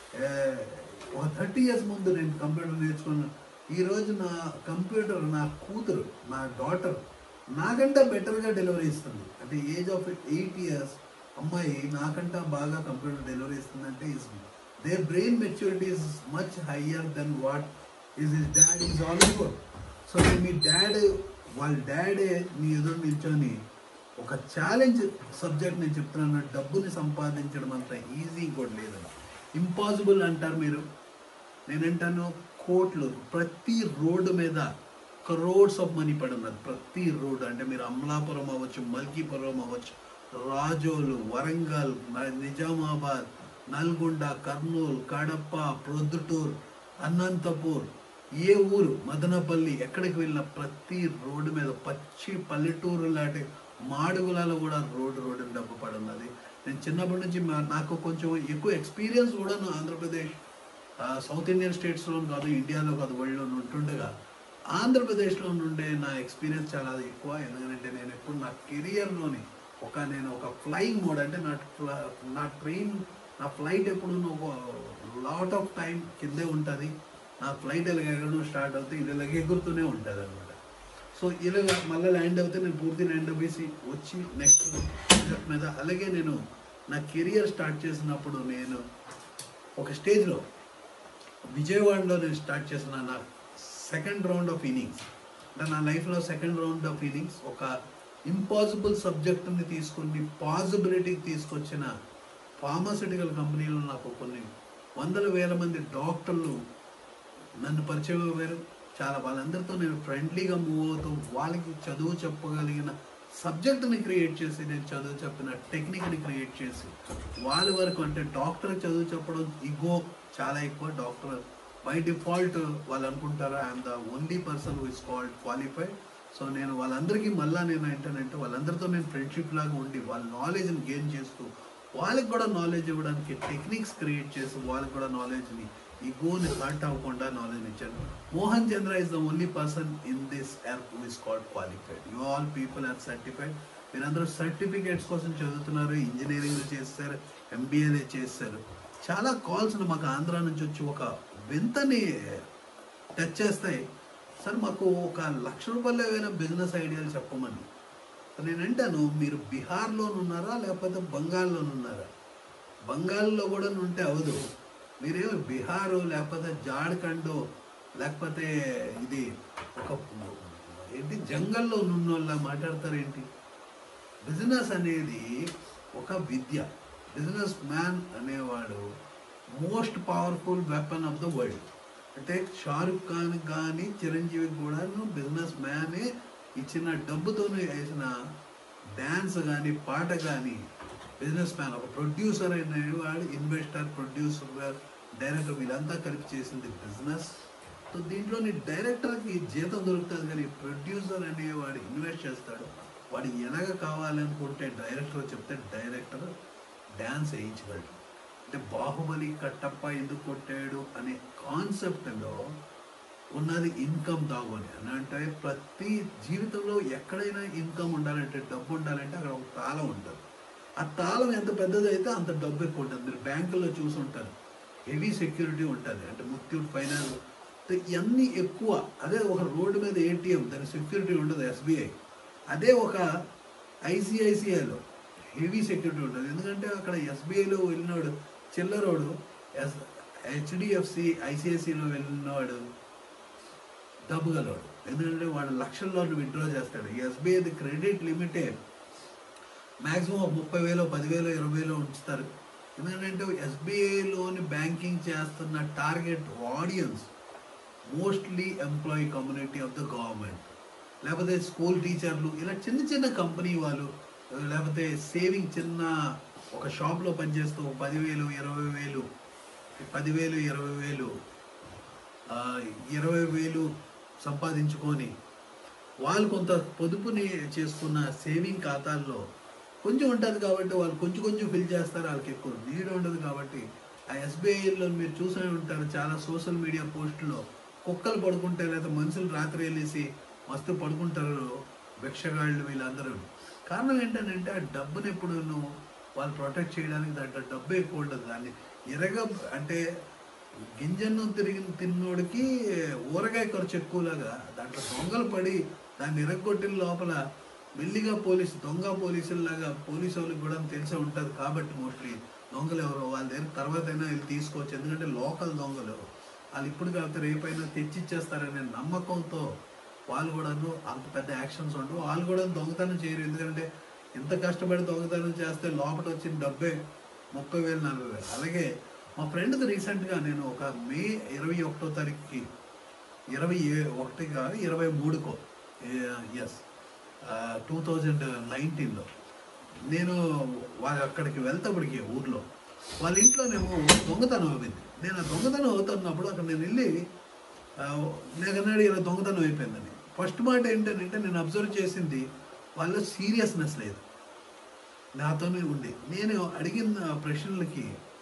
ఒక థర్టీ ఇయర్స్ ముందు నేను కంప్యూటర్ నేర్చుకున్నాను ఈ రోజు నా కంప్యూటర్ నా కూతురు నా డాటర్ నాకంటే బెటర్గా డెలివరీ ఇస్తుంది అంటే ఏజ్ ఆఫ్ ఎయిట్ ఇయర్స్ అమ్మాయి నాకంటే బాగా కంప్యూటర్ డెలివరీ ఇస్తుందంటే is there brain maturity is much higher than what is is dad is also so మీ డాడ్ వాళ్ళ డాడే మీ ఎదురు నిల్చొని ఒక ఛాలెంజ్ సబ్జెక్ట్ నేను చెప్తున్నాను డబ్బుని సంపాదించడం అంత ఈజీ ఇంకోటి లేదని ఇంపాసిబుల్ అంటారు మీరు నేనంటాను కోట్లు ప్రతి రోడ్డు మీద క్రోడ్స్ ఆఫ్ మనీ పడి ఉన్నది ప్రతి రోడ్ అంటే మీరు అమలాపురం అవ్వచ్చు మల్కీపురం అవ్వచ్చు రాజోలు వరంగల్ న- నిజామాబాద్ నల్గొండ కర్నూలు కడప ప్రొద్దుటూరు అనంతపూర్ ఏ ఊరు మదనపల్లి ఎక్కడికి వెళ్ళిన ప్రతి రోడ్డు మీద పచ్చి పల్లెటూరు లాంటి మాడుగులలో కూడా రోడ్డు రోడ్డు డబ్బు పడి ఉన్నది నేను చిన్నప్పటి నుంచి మా- నాకు కొంచెం ఎక్కువ ఎక్స్పీరియన్స్ కూడా ఆంధ్రప్రదేశ్ ఆ, సౌత్ ఇండియన్ స్టేట్స్లో కాదు ఇండియాలో కాదు వరల్డ్లో ఉంటుండగా ఆంధ్రప్రదేశ్లో నుండే నా ఎక్స్పీరియన్స్ చాలా ఎక్కువ ఎందుకంటే నేను ఎప్పుడు నా కెరియర్లోని ఒక నేను ఒక ఫ్లయింగ్ మోడ్ అంటే నా ఫ్ల- నా ట్రైన్ నా ఫ్లైట్ ఎప్పుడు ఒక లాట్ ఆఫ్ టైం కిందే ఉంటుంది నా ఫ్లైట్ ఇలాగ ఎగరడం స్టార్ట్ అవుతే ఇది ఇలాగ ఎగురుతూనే ఉంటుంది అనమాట సో ఇలాగ మళ్ళీ ల్యాండ్ అవుతే నేను పూర్తి ల్యాండ్ అవ్వేసి వచ్చి నెక్స్ట్ స్టెప్ మీద అలాగే నేను నా కెరియర్ స్టార్ట్ చేసినప్పుడు నేను ఒక స్టేజ్లో విజయవాడలో నేను స్టార్ట్ చేసిన నా సెకండ్ రౌండ్ ఆఫ్ ఇన్నింగ్స్ అంటే నా లైఫ్లో సెకండ్ రౌండ్ ఆఫ్ ఇన్నింగ్స్ ఒక ఇంపాసిబుల్ సబ్జెక్ట్ని తీసుకుని పాసిబిలిటీకి తీసుకొచ్చిన ఫార్మాసిటికల్ కంపెనీలో నాకు కొన్ని వందల వేల మంది డాక్టర్లు నన్ను పరిచయం అయ్యారు చాలా వాళ్ళందరితో నేను ఫ్రెండ్లీగా మూవ్ అవుతూ వాళ్ళకి చదువు చెప్పగలిగిన సబ్జెక్ట్ని క్రియేట్ చేసి నేను చదువు చెప్పిన టెక్నిక్ని క్రియేట్ చేసి వాళ్ళ వరకు అంటే డాక్టర్ చదువు చెప్పడం ఇగో చాలా ఎక్కువ డాక్టర్ బై డిఫాల్ట్ వాళ్ళు అనుకుంటారు I'm the only person who is called qualified so నేను వాళ్ళందరికీ మళ్ళా నేను ఏంటంటే వాళ్ళందరితో నేను ఫ్రెండ్షిప్ లాగా ఉండి వాళ్ళ నాలెడ్జ్ని గెయిన్ చేస్తూ వాళ్ళకి కూడా నాలెడ్జ్ ఇవ్వడానికి టెక్నిక్స్ క్రియేట్ చేసి వాళ్ళకి కూడా నాలెడ్జ్ని ఈగోని హర్ట్ అవ్వకుండా నాలెడ్జ్ ఇచ్చాను Mohan Chandra is the only person in this earth who is called qualified you all people are certified మీరందరూ సర్టిఫికేట్స్ కోసం చదువుతున్నారు ఇంజనీరింగ్ చేస్తారు ఎంబీఏలే చేస్తారు చాలా కాల్స్ మాకు ఆంధ్ర నుంచి వచ్చి ఒక వింతని టచ్ చేస్తాయి సార్ మాకు ఒక లక్ష రూపాయలు ఏమైనా బిజినెస్ ఐడియాలు చెప్పమని నేను అంటాను మీరు బీహార్లోనున్నారా లేకపోతే బంగాల్లోనున్నారా బంగాల్లో కూడా ఉంటే అవదు మీరేమో బీహారు లేకపోతే జార్ఖండ్ లేకపోతే ఇది ఒక ఏంటి జంగల్లో ఉన్నోళ్ళ మాట్లాడతారు ఏంటి బిజినెస్ అనేది ఒక విద్య బిజినెస్ మ్యాన్ అనేవాడు most powerful weapon of the world అంటే షారుఖ్ ఖాన్ కానీ చిరంజీవికి కూడా బిజినెస్ మ్యానే ఇచ్చిన డబ్బుతోనే వేసిన డ్యాన్స్ కానీ పాట కానీ బిజినెస్ మ్యాన్ ఒక ప్రొడ్యూసర్ అనేవాడు ఇన్వెస్టర్ ప్రొడ్యూసర్ డైరెక్టర్ వీళ్ళంతా కలిపి చేసింది బిజినెస్ సో దీంట్లో నీ డైరెక్టర్కి జీతం దొరుకుతుంది కానీ ప్రొడ్యూసర్ అనేవాడు ఇన్వెస్ట్ చేస్తాడు వాడు ఎలాగ కావాలనుకుంటే డైరెక్టర్ చెప్తే డైరెక్టర్ డ్యాన్స్ వేయించగలడు అంటే బాహుబలి కట్టప్ప ఎందుకు కొట్టాడు అనే కాన్సెప్ట్లో ఉన్నది ఇన్కమ్ దాగోని అని అంటే ప్రతి జీవితంలో ఎక్కడైనా ఇన్కమ్ ఉండాలంటే డబ్బు ఉండాలంటే అక్కడ ఒక తాళం ఉంటుంది ఆ తాళం ఎంత పెద్దది అయితే అంత డబ్బు ఎక్కువ ఉంటుంది మీరు బ్యాంకుల్లో చూసి ఉంటారు హెవీ సెక్యూరిటీ ఉంటుంది అంటే ముత్యూట్ ఫైనాన్స్ ఇవన్నీ ఎక్కువ అదే ఒక రోడ్డు మీద ఏటీఎం దాని సెక్యూరిటీ ఉండదు ఎస్బీఐ అదే ఒక ఐసిఐసిఐలో హెవీ సెక్యూరిటీ ఉంటుంది ఎందుకంటే అక్కడ ఎస్బీఐలో వెళ్ళినాడు చిల్లరోడు ఎస్ హెచ్డిఎఫ్సి ఐసిఐసిలో వెళ్ళినవాడు డబ్బు గలవాడు ఎందుకంటే వాడు లక్షల్లో విత్డ్రా చేస్తాడు ఈ ఎస్బీఐది క్రెడిట్ లిమిటే మ్యాక్సిమం ఒక ముప్పై వేలు పదివేలు ఇరవై వేలు ఉంచుతారు ఎందుకంటే ఎస్బీఐలోని బ్యాంకింగ్ చేస్తున్న target audience mostly employee community of the government లేకపోతే స్కూల్ టీచర్లు ఇలా చిన్న చిన్న కంపెనీ వాళ్ళు లేకపోతే సేవింగ్ చిన్న ఒక షాప్లో పనిచేస్తూ పదివేలు ఇరవై వేలు పదివేలు ఇరవై వేలు ఆ, ఇరవై వేలు సంపాదించుకొని వాళ్ళు కొంత పొదుపుని చేసుకున్న సేవింగ్ ఖాతాల్లో కొంచెం ఉంటుంది కాబట్టి వాళ్ళు కొంచెం కొంచెం ఫిల్ చేస్తారు వాళ్ళకి ఎక్కువ నీడ్ ఉండదు కాబట్టి ఆ ఎస్బీఐలో మీరు చూసే ఉంటారు చాలా సోషల్ మీడియా పోస్టుల్లో కుక్కలు పడుకుంటే లేదా మనుషులు రాత్రి వెళ్ళేసి మస్తు పడుకుంటారు భిక్షగాళ్ళు వీళ్ళందరూ కారణం ఏంటంటే ఆ డబ్బుని ఎప్పుడు నువ్వు వాళ్ళు ప్రొటెక్ట్ చేయడానికి దాంట్లో డబ్బు ఎక్కువ ఉండదు దాన్ని ఎరగ అంటే గింజను తిరిగి తిన్నోడికి ఊరగాయ ఖర్చు ఎక్కువలాగా దాంట్లో దొంగలు పడి దాన్ని ఎరగొట్టిన లోపల మెల్లిగా పోలీసు దొంగ పోలీసుల్లాగా పోలీసు వాళ్ళకి కూడా తెలిసే ఉంటుంది కాబట్టి మోస్ట్లీ దొంగలు ఎవరో వాళ్ళ దగ్గర తర్వాత అయినా వీళ్ళు తీసుకోవచ్చు ఎందుకంటే లోకల్ దొంగలు వాళ్ళు ఇప్పుడు కాకపోతే రేపైనా తెచ్చిచ్చేస్తారనే నమ్మకంతో వాళ్ళు కూడాను అంత పెద్ద యాక్షన్స్ ఉండవు వాళ్ళు కూడా దొంగతనం చేయరు ఎందుకంటే ఇంత కష్టపడి దొంగతనం చేస్తే లోపల వచ్చిన డబ్బే ముప్పై వేలు నలభై వేలు అలాగే మా ఫ్రెండ్ది రీసెంట్గా నేను ఒక మే ఇరవై ఒకటో తారీఖుకి ఇరవై ఏ- ఒకటి కాదు ఇరవై మూడుకో ఎస్ టూ థౌజండ్ నైన్టీన్లో నేను వాళ్ళ అక్కడికి వెళ్తాప్పటికి ఊర్లో వాళ్ళ ఇంట్లోనేమో దొంగతనం అయింది నేను ఆ దొంగతనం అవుతున్నప్పుడు అక్కడ నేను వెళ్ళి ఆ, నేను అన్నాడు ఇలా దొంగతనం అయిపోయిందని ఫస్ట్ మాట ఏంటంటే నేను అబ్జర్వ్ చేసింది వాళ్ళ సీరియస్నెస్ లేదు నాతోనే ఉంది నేను అడిగిన ప్రశ్నలకి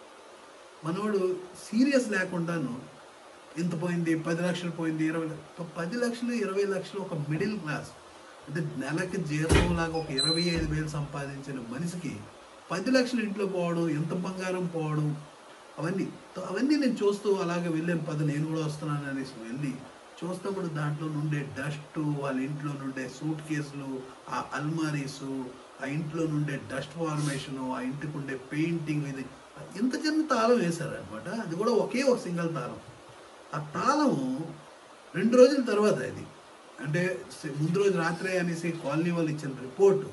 మనోడు సీరియస్ లేకుండాను ఇంత పోయింది పది లక్షలు పోయింది ఇరవై లక్ష- పది లక్షలు ఇరవై లక్షలు ఒక మిడిల్ క్లాస్ అంటే నెలకి జీతం లాగా ఒక ఇరవై ఐదు వేలు సంపాదించిన మనిషికి పది లక్షలు ఇంట్లో పోవడం ఎంత బంగారం పోవడం అవన్నీ తో అవన్నీ నేను చూస్తూ అలాగే వెళ్ళాను పద నేను కూడా వస్తున్నాను అనేసి వెళ్ళి చూస్తప్పుడు దాంట్లో నుండే డస్ట్ వాళ్ళ ఇంట్లో నుండే సూట్ కేసులు ఆ అల్మారీసు ఆ ఇంట్లో నుండే డస్ట్ ఫార్మేషను ఆ ఇంటికి ఉండే పెయింటింగ్ ఇది ఇంత చిన్న తాళం వేశారనమాట అది కూడా ఒకే ఒక సింగిల్ తాళం ఆ తాళం రెండు రోజుల తర్వాత ఇది అంటే స- ముందు రోజు రాత్రే అనేసి కాలనీ వాళ్ళు ఇచ్చిన రిపోర్టు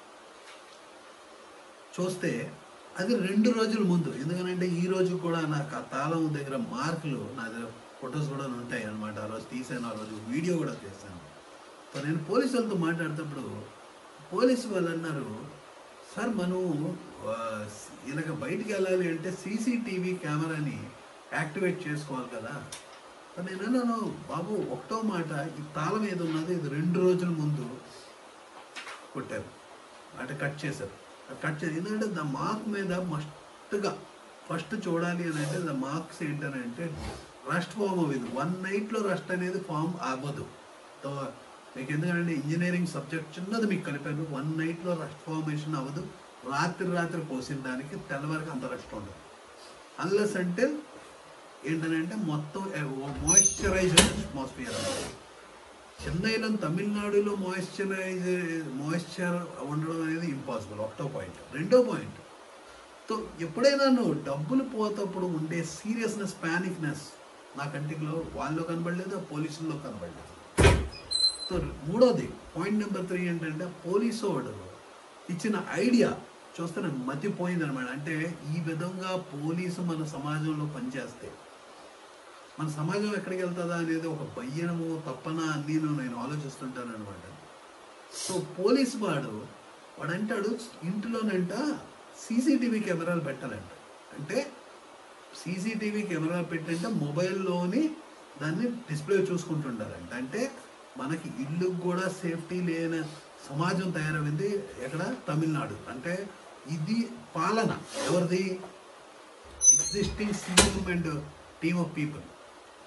చూస్తే అది రెండు రోజుల ముందు ఎందుకంటే ఈ రోజు కూడా నాకు ఆ తాళం దగ్గర మార్కులు నా దగ్గర ఫొటోస్ కూడా ఉంటాయి అనమాట ఆ రోజు తీసాను ఆ రోజు వీడియో కూడా చేశాను సో నేను పోలీసు వాళ్ళతో మాట్లాడేటప్పుడు పోలీసు వాళ్ళు అన్నారు సార్ మనం ఆ, ఇలాగ బయటికి వెళ్ళాలి అంటే సీసీటీవీ కెమెరాని యాక్టివేట్ చేసుకోవాలి కదా సో నేను అన్నాను బాబు ఒకటో మాట ఈ తాళం ఏది ఉన్నది ఇది రెండు రోజుల ముందు కొట్టారు అంటే కట్ చేశారు కట్ చేసి ఎందుకంటే ద మార్క్ మీద మస్ట్గా ఫస్ట్ చూడాలి అని అంటే ద మార్క్స్ ఏంటంటే రస్ట్ ఫామ్ అవ్వదు వన్ నైట్లో రస్ట్ అనేది ఫామ్ అవ్వదు సో మీకు ఎందుకంటే ఇంజనీరింగ్ సబ్జెక్ట్ చిన్నది మీకు కలిపాను వన్ నైట్లో రస్ట్ ఫార్మేషన్ అవ్వదు రాత్రి రాత్రి పోసిన దానికి తెల్లవారికి అంత రస్ట్ ఉండదు అన్లెస్ అంటే ఏంటంటే మొత్తం మాయిశ్చరైజ్డ్ అట్మాస్ఫియర్ చెన్నైలో తమిళనాడులో మాయిశ్చరైజ్ మాయిశ్చర్ ఉండడం అనేది ఇంపాసిబుల్ ఒకటో పాయింట్ రెండో పాయింట్ సో ఎప్పుడైనా నువ్వు డబ్బులు పోతప్పుడు ఉండే సీరియస్నెస్ ప్యానిక్నెస్ నా కంటిలో వాళ్ళు కనబడలేదు ఆ పోలీసుల్లో కనబడలేదు సో మూడోది పాయింట్ నెంబర్ త్రీ ఏంటంటే పోలీసు వాడు ఇచ్చిన ఐడియా చూస్తే నాకు మతిపోయింది అనమాట అంటే ఈ విధంగా పోలీసు మన సమాజంలో పనిచేస్తే మన సమాజం ఎక్కడికి వెళ్తుందా అనేది ఒక భయము తప్పన నేను నేను ఆలోచిస్తుంటాను అనమాట సో పోలీస్ వాడు వాడు అంటాడు ఇంటిలోనంట సీసీటీవీ కెమెరాలు పెట్టాలంట అంటే సీసీటీవీ కెమెరా పెట్టంటే మొబైల్లోని దాన్ని డిస్ప్లే చూసుకుంటుండాలంట అంటే మనకి ఇల్లు కూడా సేఫ్టీ లేని సమాజం తయారైంది ఎక్కడ తమిళనాడు అంటే ఇది పాలన ఎవరిది existing CM and team of people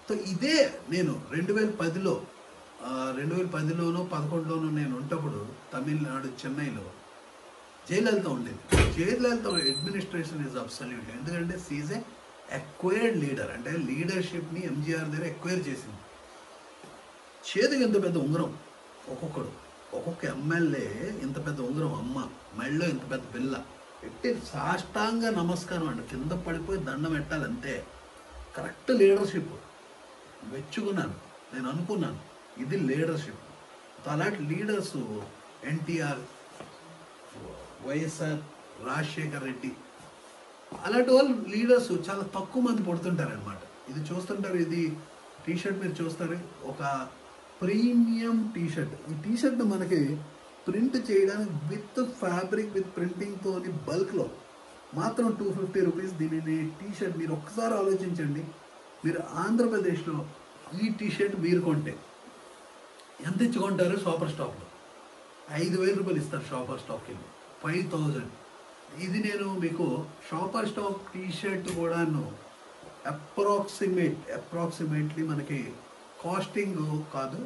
so ఇదే నేను రెండు వేల పదిలో రెండు వేల పదిలోనో పదకొండులోనో నేను ఉన్నప్పుడు తమిళనాడు చెన్నైలో జయలలిత ఉండేది జయలలిత అడ్మినిస్ట్రేషన్ ఇస్ అబ్సల్యూట్ ఎందుకంటే సీజ్ ఏ ఎక్వైర్డ్ లీడర్ అంటే లీడర్షిప్ని ఎంజీఆర్ దగ్గర ఎక్వైర్ చేసింది చేతికి ఇంత పెద్ద ఉంగరం ఒక్కొక్కడు ఒక్కొక్క ఎమ్మెల్యే ఇంత పెద్ద ఉంగరం అమ్మ మెళ్ళో ఇంత పెద్ద పిల్ల పెట్టి సాష్టాంగ నమస్కారం అండి కింద పడిపోయి దండం పెట్టాలి అంతే కరెక్ట్ లీడర్షిప్ మెచ్చుకున్నాను నేను అనుకున్నాను ఇది లీడర్షిప్ అలాంటి లీడర్స్ ఎన్టీఆర్ వైఎస్ఆర్ రాజశేఖర్ రెడ్డి అలాంటి వాళ్ళు లీడర్స్ చాలా తక్కువ మంది పుడుతుంటారనమాట ఇది చూస్తుంటారు ఇది టీషర్ట్ మీరు చూస్తారు ఒక ప్రీమియం టీషర్ట్ ఈ టీషర్ట్ మనకి ప్రింట్ చేయడానికి విత్ ఫ్యాబ్రిక్ విత్ ప్రింటింగ్తో బల్క్లో మాత్రం టూ ఫిఫ్టీ రూపీస్ దీనిని టీషర్ట్ మీరు ఒక్కసారి ఆలోచించండి మీరు ఆంధ్రప్రదేశ్లో ఈ టీషర్ట్ మీరు కొంటే ఎంత ఇచ్చుకుంటారు షాపర్ స్టాప్లో ఐదు వేల రూపాయలు ఇస్తారు షాపర్ స్టాప్కి ఫైవ్ థౌజండ్ ఇది నేను మీకు షాపర్ స్టాప్ టీ షర్ట్ కూడాను అప్రాక్సిమేట్ అప్రాక్సిమేట్లీ మనకి కాస్టింగ్ కాదు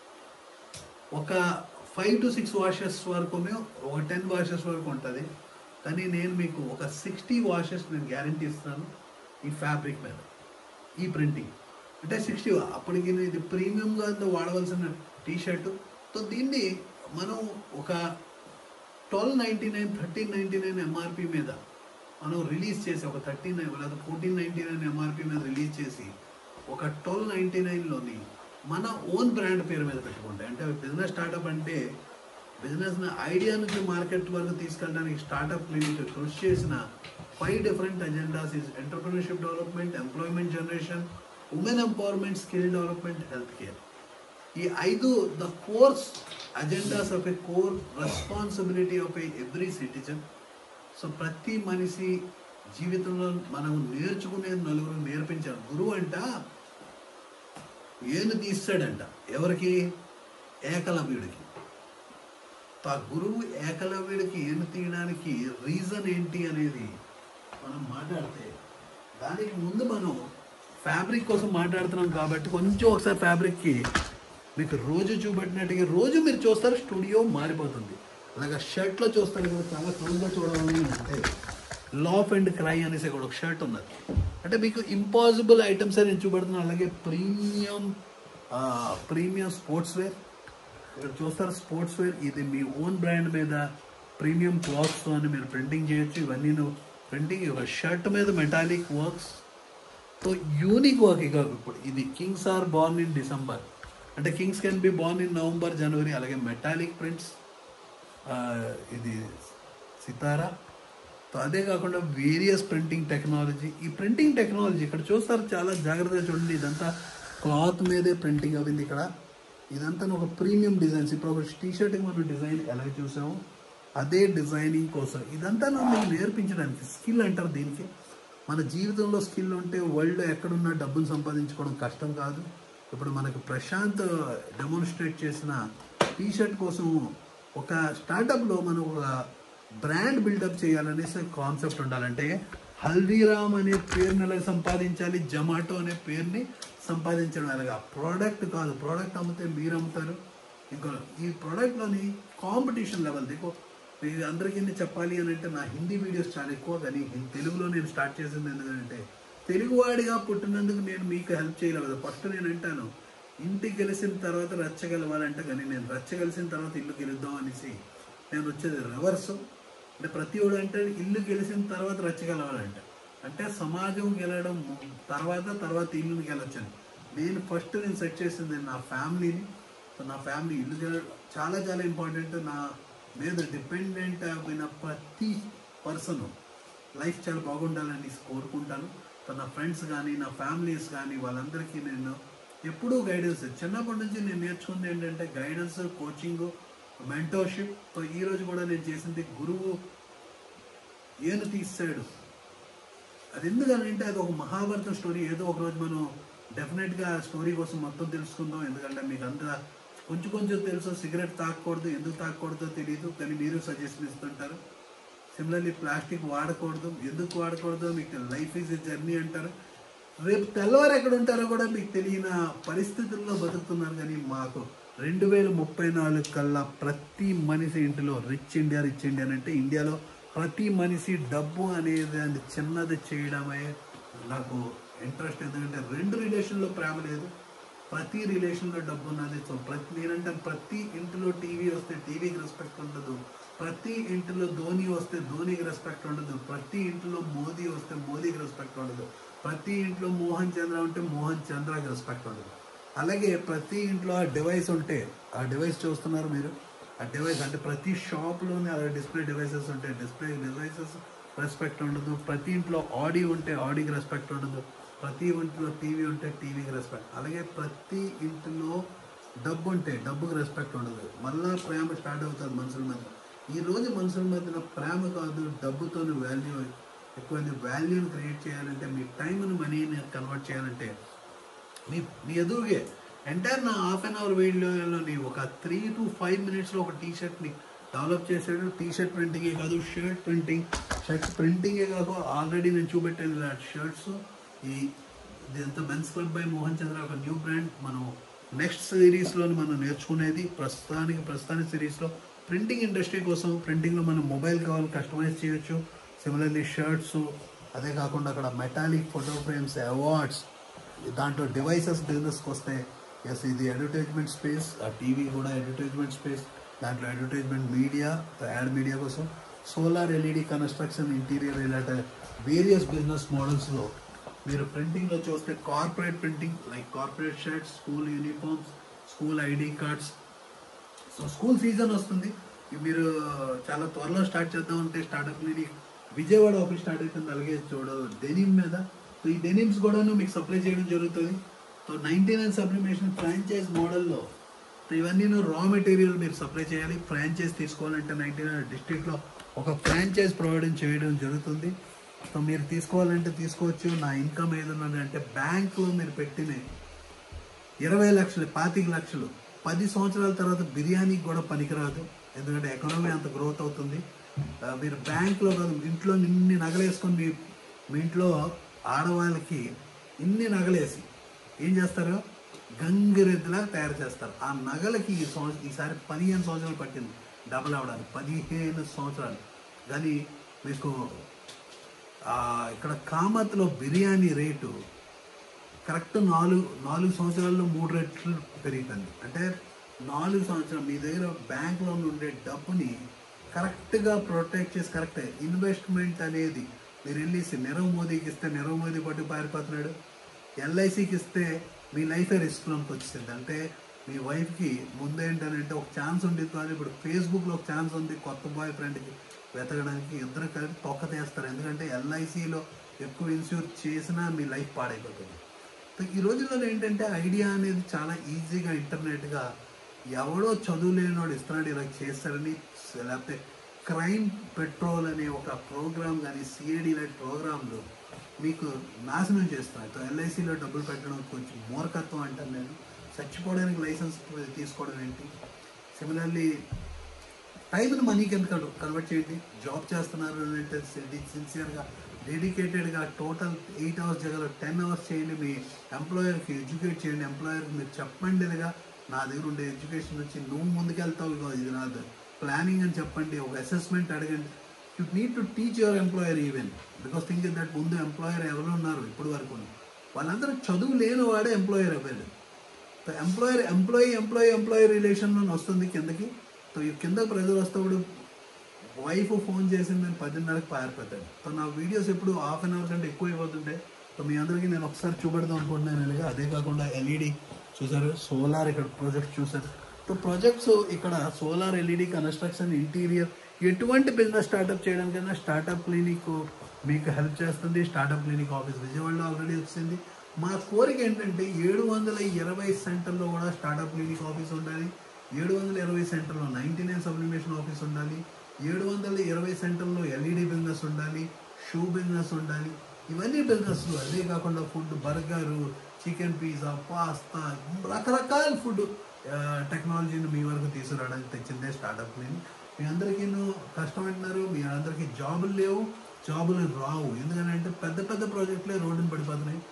ఒక ఫైవ్ టు సిక్స్ వాషెస్ వరకు ఒక టెన్ వాషెస్ వరకు ఉంటుంది కానీ నేను మీకు ఒక సిక్స్టీ వాషెస్ నేను గ్యారంటీ ఇస్తాను ఈ ఫ్యాబ్రిక్ మీద ఈ ప్రింటింగ్ అంటే సిక్స్టీ అప్పటికి ఇది ప్రీమియంగా వాడవలసిన టీ షర్టు సో దీన్ని మనం ఒక twelve ninety nine thirteen ninety nine MRP మీద మనం రిలీజ్ చేసి ఒక థర్టీన్ నైన్ లేదా ఫోర్టీన్ నైంటీ నైన్ ఎంఆర్పి మీద రిలీజ్ చేసి ఒక ట్వెల్వ్ నైంటీ నైన్లోని మన ఓన్ బ్రాండ్ పేరు మీద పెట్టుకుంటే అంటే బిజినెస్ స్టార్టప్ అంటే బిజినెస్ ఐడియా నుంచి మార్కెట్ వరకు తీసుకెళ్ళడానికి స్టార్టప్ నుంచి కృషి చేసిన five different agendas is entrepreneurship development employment generation women empowerment skill development health care ఈ ఐదు the course agendas of a core responsibility of a every citizen so ప్రతి మనిషి జీవితంలో మనం నేర్చుకునేది నలుగురు నేర్పించారు గురువు అంట ఏను తీస్తాడంట ఎవరికి ఏకలవ్యుడికి ఆ గురువు ఏకలవ్యుడికి ఏను తీయడానికి రీజన్ ఏంటి అనేది మనం మాట్లాడితే దానికి ముందు మనం ఫ్యాబ్రిక్ కోసం మాట్లాడుతున్నాం కాబట్టి కొంచెం ఒకసారి ఫ్యాబ్రిక్కి మీకు రోజు చూపెట్టినట్టుగా రోజు మీరు చూస్తారు స్టూడియో మారిపోతుంది అలాగే షర్ట్లో చూస్తారు కదా చాలా క్లోజ్గా చూడాలని అంటే లాఫ్ అండ్ క్రై అనేసి కూడా ఒక షర్ట్ ఉన్నది అంటే మీకు ఇంపాసిబుల్ ఐటమ్స్ నేను చూపెడుతున్నాను అలాగే ప్రీమియం ప్రీమియం స్పోర్ట్స్ వేర్ ఇక్కడ చూస్తారు స్పోర్ట్స్ వేర్ ఇది మీ ఓన్ బ్రాండ్ మీద ప్రీమియం క్లాత్స్తో అని మీరు ప్రింటింగ్ చేయొచ్చు ఇవన్నీ ప్రింటింగ్ ఒక షర్ట్ మీద metallic works so unique work ఇక ఇప్పుడు ఇది kings are born in December అంటే kings can be born in November January అలాగే మెటాలిక్ ప్రింట్స్ ఇది సితారా సో అదే కాకుండా వేరియస్ ప్రింటింగ్ టెక్నాలజీ ఈ ప్రింటింగ్ టెక్నాలజీ ఇక్కడ చూస్తారు చాలా జాగ్రత్తగా చూడండి ఇదంతా క్లాత్ మీదే ప్రింటింగ్ అయింది ఇక్కడ ఇదంతా ఒక ప్రీమియం డిజైన్స్ ఇప్పుడు ఒక టీ షర్ట్కి మనం డిజైన్ ఎలా చూసాము అదే డిజైనింగ్ కోసం ఇదంతా మీకు నేర్పించడానికి స్కిల్ అంటారు దీనికి మన జీవితంలో స్కిల్ ఉంటే వరల్డ్ ఎక్కడున్నా డబ్బును సంపాదించుకోవడం కష్టం కాదు ఇప్పుడు మనకు ప్రశాంత్ డెమోన్స్ట్రేట్ చేసిన టీ షర్ట్ కోసం ఒక స్టార్టప్లో మనం ఒక బ్రాండ్ బిల్డప్ చేయాలనేసి కాన్సెప్ట్ ఉండాలంటే హల్దీరామ్ అనే పేరుని ఎలా సంపాదించాలి జొమాటో అనే పేరుని సంపాదించడం అలాగా ప్రోడక్ట్ కాదు ప్రోడక్ట్ అమ్మితే మీరు అమ్ముతారు ఇంకో ఈ ప్రోడక్ట్లోని కాంపిటీషన్ లెవెల్ దిగో ఇది అందరికీ చెప్పాలి అని అంటే నా హిందీ వీడియోస్ చాలా ఎక్కువ కానీ హిం- తెలుగులో నేను స్టార్ట్ చేసింది ఎందుకంటే తెలుగువాడిగా పుట్టినందుకు నేను మీకు హెల్ప్ చేయలేదు ఫస్ట్ నేను అంటాను ఇంటి గెలిచిన తర్వాత రచ్చ గెలవాలంటే కానీ నేను రచ్చ గెలిచిన తర్వాత ఇల్లు గెలుద్దాం అనేసి నేను వచ్చేది రివర్స్ అంటే ప్రతి ఒడు అంటే ఇల్లు గెలిచిన తర్వాత రచ్చ గెలవాలంట అంటే సమాజం గెలవడం ము- తర్వాత తర్వాత ఇల్లుని గెలవచ్చని నేను ఫస్ట్ నేను సెట్ చేసింది నా ఫ్యామిలీని సో నా ఫ్యామిలీ ఇల్లు గెలవడం చాలా చాలా ఇంపార్టెంట్ నా మీద డిపెండెంట్ అయిన ప్రతి పర్సన్ లైఫ్ చాలా బాగుండాలని కోరుకుంటాను సో నా ఫ్రెండ్స్ కానీ నా ఫ్యామిలీస్ కానీ వాళ్ళందరికీ నేను ఎప్పుడూ గైడెన్స్ చిన్నప్పటి నుంచి నేను నేర్చుకుంది ఏంటంటే గైడెన్స్ కోచింగ్ మెంటోర్షిప్ సో ఈ రోజు కూడా నేను చేసింది గురువు ఏను తీసాడు అది ఎందుకనంటే అది ఒక మహాభారతం స్టోరీ ఏదో ఒక రోజు మనం డెఫినెట్గా ఆ స్టోరీ కోసం మొత్తం తెలుసుకుందాం ఎందుకంటే మీకు అంతా కొంచెం కొంచెం తెలుసు సిగరెట్ తాగకూడదు ఎందుకు తాగకూడదో తెలియదు కానీ మీరు సజెషన్ ఇస్తుంటారు సిమిలర్లీ ప్లాస్టిక్ వాడకూడదు ఎందుకు వాడకూడదు మీకు లైఫ్ ఈజ్ ఎ జర్నీ అంటారు రేపు తెల్లవారు ఎక్కడ ఉంటారో కూడా మీకు తెలియని పరిస్థితుల్లో బతుకుతున్నారు కానీ మాకు రెండు వేల ముప్పై నాలుగు కల్లా ప్రతి మనిషి ఇంటిలో రిచ్ ఇండియా రిచ్ ఇండియా అని అంటే ఇండియాలో ప్రతి మనిషి డబ్బు అనేది అది చిన్నది చేయడమే నాకు ఇంట్రెస్ట్ ఎందుకంటే రెండు రిలేషన్లో ప్రేమ లేదు ప్రతి రిలేషన్లో డబ్బు ఉన్నది సో ప్రతి నేనంటే ప్రతి ఇంటిలో టీవీ వస్తే టీవీకి రెస్పెక్ట్ ఉండదు ప్రతి ఇంటిలో ధోని వస్తే ధోనికి రెస్పెక్ట్ ఉండదు ప్రతి ఇంటిలో మోదీ వస్తే మోదీకి రెస్పెక్ట్ ఉండదు ప్రతి ఇంట్లో మోహన్ చంద్ర ఉంటే మోహన్ చంద్రకి రెస్పెక్ట్ ఉండదు అలాగే ప్రతి ఇంట్లో ఆ డివైస్ ఉంటే ఆ డివైస్ చూస్తున్నారు మీరు ఆ డివైస్ అంటే ప్రతి షాప్లోనే అలా డిస్ప్లే డివైసెస్ ఉంటాయి డిస్ప్లే డివైసెస్ రెస్పెక్ట్ ఉండదు ప్రతి ఇంట్లో ఆడి ఉంటే ఆడికి రెస్పెక్ట్ ఉండదు ప్రతి ఇంట్లో టీవీ ఉంటే టీవీకి రెస్పెక్ట్ అలాగే ప్రతి ఇంటిలో డబ్బు ఉంటే డబ్బుకి రెస్పెక్ట్ ఉండదు మళ్ళా ప్రేమ స్టార్ట్ అవుతుంది మనుషుల మధ్య ఈ రోజు మనుషుల మధ్యన ప్రేమ కాదు డబ్బుతో వాల్యూ ఎక్కువ వాల్యూని క్రియేట్ చేయాలంటే మీ టైంని మనీని కన్వర్ట్ చేయాలంటే మీ మీ ఎదురుగే ఎంటైర్ నా హాఫ్ అన్ అవర్ వీడియోలోని ఒక త్రీ టు ఫైవ్ మినిట్స్లో ఒక టీ షర్ట్ని డెవలప్ చేశాడు టీ షర్ట్ ప్రింటింగే కాదు షర్ట్ ప్రింటింగ్ షర్ట్స్ ప్రింటింగే కాదు ఆల్రెడీ నేను చూపెట్టాను ఇలా షర్ట్స్ ఈ ఇదంతా men's club by Mohan Chandra ఒక న్యూ బ్రాండ్ మనం నెక్స్ట్ సిరీస్లో మనం నేర్చుకునేది ప్రస్తుతానికి ప్రస్తుతానికి సిరీస్లో ప్రింటింగ్ ఇండస్ట్రీ కోసం ప్రింటింగ్లో మనం మొబైల్ కావాలి కస్టమైజ్ చేయొచ్చు సిమిలర్లీ షర్ట్స్ అదే కాకుండా అక్కడ మెటాలిక్ ఫోటో ఫ్రేమ్స్ అవార్డ్స్ దాంట్లో డివైసెస్ బిజినెస్కి వస్తే ఎస్ ఇది అడ్వర్టైజ్మెంట్ స్పేస్ ఆ టీవీ కూడా అడ్వర్టైజ్మెంట్ స్పేస్ దాంట్లో అడ్వర్టైజ్మెంట్ మీడియా యాడ్ మీడియా కోసం సోలార్ ఎల్ఈడి కన్స్ట్రక్షన్ ఇంటీరియర్ ఇలాంటి వేరియస్ బిజినెస్ మోడల్స్లో మీరు ప్రింటింగ్లో చూస్తే corporate printing like corporate shirts school uniforms school ID cards so school season వస్తుంది ఇవి మీరు చాలా త్వరలో స్టార్ట్ చేద్దాం అంటే startup clinic Vijayawada office start అవుతుంది అలాగే చూడ డెనిమ్ మీద సో ఈ డెనిమ్స్ కూడాను మీకు సప్లై చేయడం జరుగుతుంది so ninety nine supplementation franchise మోడల్లో సో ఇవన్నీ రా మెటీరియల్ మీరు సప్లై చేయాలి ఫ్రాంచైజ్ తీసుకోవాలంటే నైంటీ నైన్ డిస్ట్రిక్ట్లో ఒక ఫ్రాంచైజ్ ప్రొవైడ్ చేయడం జరుగుతుంది సో మీరు తీసుకోవాలంటే తీసుకోవచ్చు నా ఇన్కమ్ ఏదన్నది అంటే బ్యాంకులో మీరు పెట్టిన ఇరవై లక్షలు పాతిక లక్షలు పది సంవత్సరాల తర్వాత బిర్యానీకి కూడా పనికిరాదు ఎందుకంటే ఎకానమీ అంత గ్రోత్ అవుతుంది ఆ, మీరు బ్యాంక్లో కాదు ఇంట్లో ఇన్ని నగలేసుకొని మీ మీ ఇంట్లో ఆడవాళ్ళకి ఇన్ని నగలేసి ఏం చేస్తారు గంగిరెద్దులా తయారు చేస్తారు ఆ నగలకి ఈ సంవత్సరం ఈసారి పదిహేను సంవత్సరాలు పట్టింది డబల్ అవడానికి పదిహేను సంవత్సరాలు కానీ మీకు ఆ, ఇక్కడ కామత్లో బిర్యానీ రేటు కరెక్ట్ నాలుగు నాలుగు సంవత్సరాల్లో మూడు రెట్లు పెరిగిపోయింది అంటే నాలుగు సంవత్సరం మీ దగ్గర బ్యాంక్లో ఉండే డబ్బుని కరెక్ట్గా ప్రొటెక్ట్ చేసి కరెక్ట్ ఇన్వెస్ట్మెంట్ అనేది మీరు వెళ్ళేసి నీరవ్ మోదీకి ఇస్తే నీరవ్ మోదీ పట్టు పారిపోతున్నాడు ఎల్ఐసికి ఇస్తే మీ లైఫ్ రిస్క్లోకి వచ్చింది అంటే మీ వైఫ్కి ముందేంటంటే ఒక ఛాన్స్ ఉండేది కానీ ఇప్పుడు ఫేస్బుక్లో ఒక ఛాన్స్ ఉంది కొత్త బాయ్ ఫ్రెండ్కి వెతకడానికి ఇద్దరు కలిపి తొక్క తీస్తారు ఎందుకంటే ఎల్ఐసిలో ఎక్కువ ఇన్సూర్ చేసినా మీ లైఫ్ పాడైపోతుంది సో ఈ రోజుల్లో ఏంటంటే ఐడియా అనేది చాలా ఈజీగా ఇంటర్నెట్గా ఎవడో చదువు లేనివాడు ఇస్తున్నాడు ఇలా చేస్తారని లేకపోతే క్రైమ్ పెట్రోల్ అనే ఒక ప్రోగ్రామ్ కానీ సిఐడి లాంటి ప్రోగ్రాంలు మీకు నాశనం చేస్తున్నాయి సో ఎల్ఐసిలో డబ్బులు పెట్టడం కొంచెం మూర్ఖత్వం అంటాను నేను చచ్చిపోవడానికి లైసెన్స్ తీసుకోవడం ఏంటి సిమిలర్లీ టైంని మనీకి ఎంత కన్వర్ట్ చేయండి జాబ్ చేస్తున్నారు అంటే సిన్సియర్గా డెడికేటెడ్గా టోటల్ ఎయిట్ అవర్స్ జగలో టెన్ అవర్స్ చేయండి మీ ఎంప్లాయర్కి ఎడ్యుకేట్ చేయండి ఎంప్లాయర్కి మీరు చెప్పండిగా నా దగ్గర ఉండే ఎడ్యుకేషన్ వచ్చి నువ్వు ముందుకెళ్తావు ఇగో ఇది నాది ప్లానింగ్ అని చెప్పండి ఒక అసెస్మెంట్ అడగండి you need to teach your employer even because think that ముందు ఎంప్లాయర్ ఎవరు ఉన్నారు ఇప్పుడు వరకు వాళ్ళందరూ చదువు లేని వాడే ఎంప్లాయర్ అవ్వాలి so employer employee employee employee రిలేషన్లో వస్తుంది కిందకి సో ఈ కింద ప్రజలు వస్తేప్పుడు వైఫ్ ఫోన్ చేసిందని పదిన్నరకు పారిపోతాడు సో నా వీడియోస్ ఎప్పుడు హాఫ్ అన్ అవర్ కంటే ఎక్కువ అయిపోతుంటాయి సో మీ అందరికీ నేను ఒకసారి చూపెడదాం అనుకుంటున్నాను ఇలాగా అదే కాకుండా ఎల్ఈడి చూసారు సోలార్ ఇక్కడ ప్రాజెక్ట్ చూసారు సో ప్రాజెక్ట్స్ ఇక్కడ సోలార్ ఎల్ఈడి కన్స్ట్రక్షన్ ఇంటీరియర్ ఎటువంటి బిజినెస్ స్టార్ట్అప్ చేయడానికైనా స్టార్ట్అప్ క్లినిక్ మీకు హెల్ప్ చేస్తుంది స్టార్ట్అప్ క్లినిక్ ఆఫీస్ విజయవాడలో ఆల్రెడీ వచ్చింది మా కోరిక ఏంటంటే ఏడు వందల ఇరవై సెంటర్లో కూడా స్టార్ట్అప్ క్లినిక్ ఆఫీస్ ఉండాలి ఏడు వందల ఇరవై సెంటర్లో నైంటీ నైన్ సబ్లిమేషన్ ఆఫీస్ ఉండాలి ఏడు వందల ఇరవై సెంటర్లో ఎల్ఈడి బిజినెస్ ఉండాలి షూ బిజినెస్ ఉండాలి ఇవన్నీ బిజినెస్లు అదే కాకుండా food burger chicken pizza pasta రకరకాల ఫుడ్ టెక్నాలజీని మీ వరకు తీసుకురావడానికి తెచ్చిందే స్టార్ట్అప్ క్లినిక్ మీ అందరికీ కష్టమంటున్నారు మీ అందరికీ జాబులు లేవు జాబులు రావు ఎందుకంటే పెద్ద పెద్ద ప్రాజెక్టులే రోడ్డున పడిపోతున్నాయి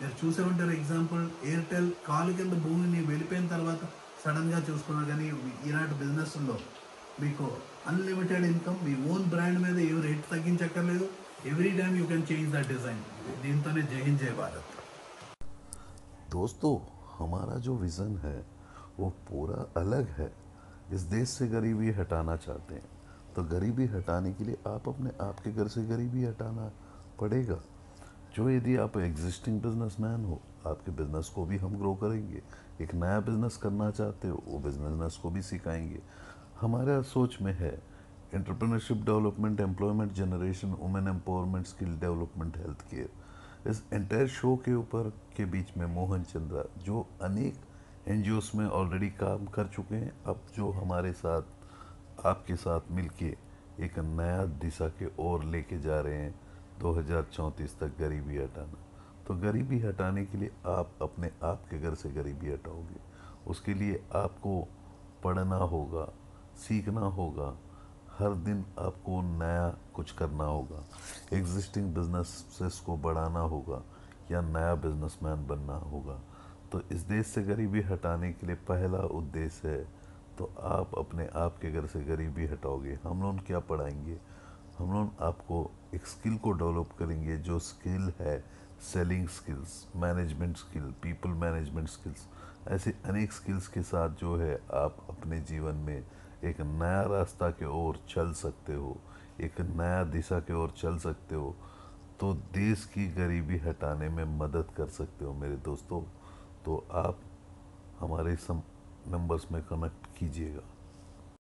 మీరు చూసే ఉంటారు ఎగ్జాంపుల్ ఎయిర్టెల్ కాలు కింద భూమిని వెళ్ళిపోయిన తర్వాత సడన్గా చూసుకున్నా కానీ ఈనాటి బిజినెస్లో మీకు అన్లిమిటెడ్ ఇన్కమ్ మీ ఓన్ బ్రాండ్ మీద ఏ రేట్ తగ్గించక్కర్లేదు every time you can change the design దీంతోనే జై హింద్ జై భారత్
दोस्तों हमारा जो विज़न है वो पूरा अलग है इस देश से गरीबी हटाना चाहते हैं तो गरीबी हटाने के लिए आप अपने आपके घर से गरीबी हटाना पड़ेगा जो यदि आप एग्जिस्टिंग बिजनेसमैन हो आपके बिजनेस को भी हम ग्रो करेंगे एक नया बिजनेस करना चाहते हो वो बिजनेस को भी सिखाएंगे हमारा सोच में है entrepreneurship development employment generation women empowerment skill development health care इस एंटायर शो के ऊपर के बीच में मोहन चंद्रा जो अनेक एन में ऑलरेडी काम कर चुके हैं अब जो हमारे साथ आपके साथ मिलके एक नया दिशा के ओर लेके जा रहे हैं 2034 तक गरीबी हटाना तो गरीबी हटाने के लिए आप अपने आप के घर से गरीबी हटाओगे उसके लिए आपको पढ़ना होगा सीखना होगा हर दिन आपको नया कुछ करना होगा एग्जिस्टिंग बिजनेसेस को बढ़ाना होगा या नया बिजनेसमैन बनना होगा तो इस देश से गरीबी हटाने के लिए पहला उद्देश्य है तो आप अपने आप के घर से गरीबी हटाओगे हम लोग क्या पढ़ाएंगे हम लोग आपको एक स्किल को डेवलप करेंगे जो स्किल है selling skills management skill people management skills ऐसे अनेक स्किल्स के साथ जो है आप अपने जीवन में एक नया रास्ता के ओर चल सकते हो एक नया दिशा के ओर चल सकते हो तो देश की गरीबी हटाने में मदद कर सकते हो मेरे दोस्तों तो आप हमारे सम नंबर्स में कनेक्ट कीजिएगा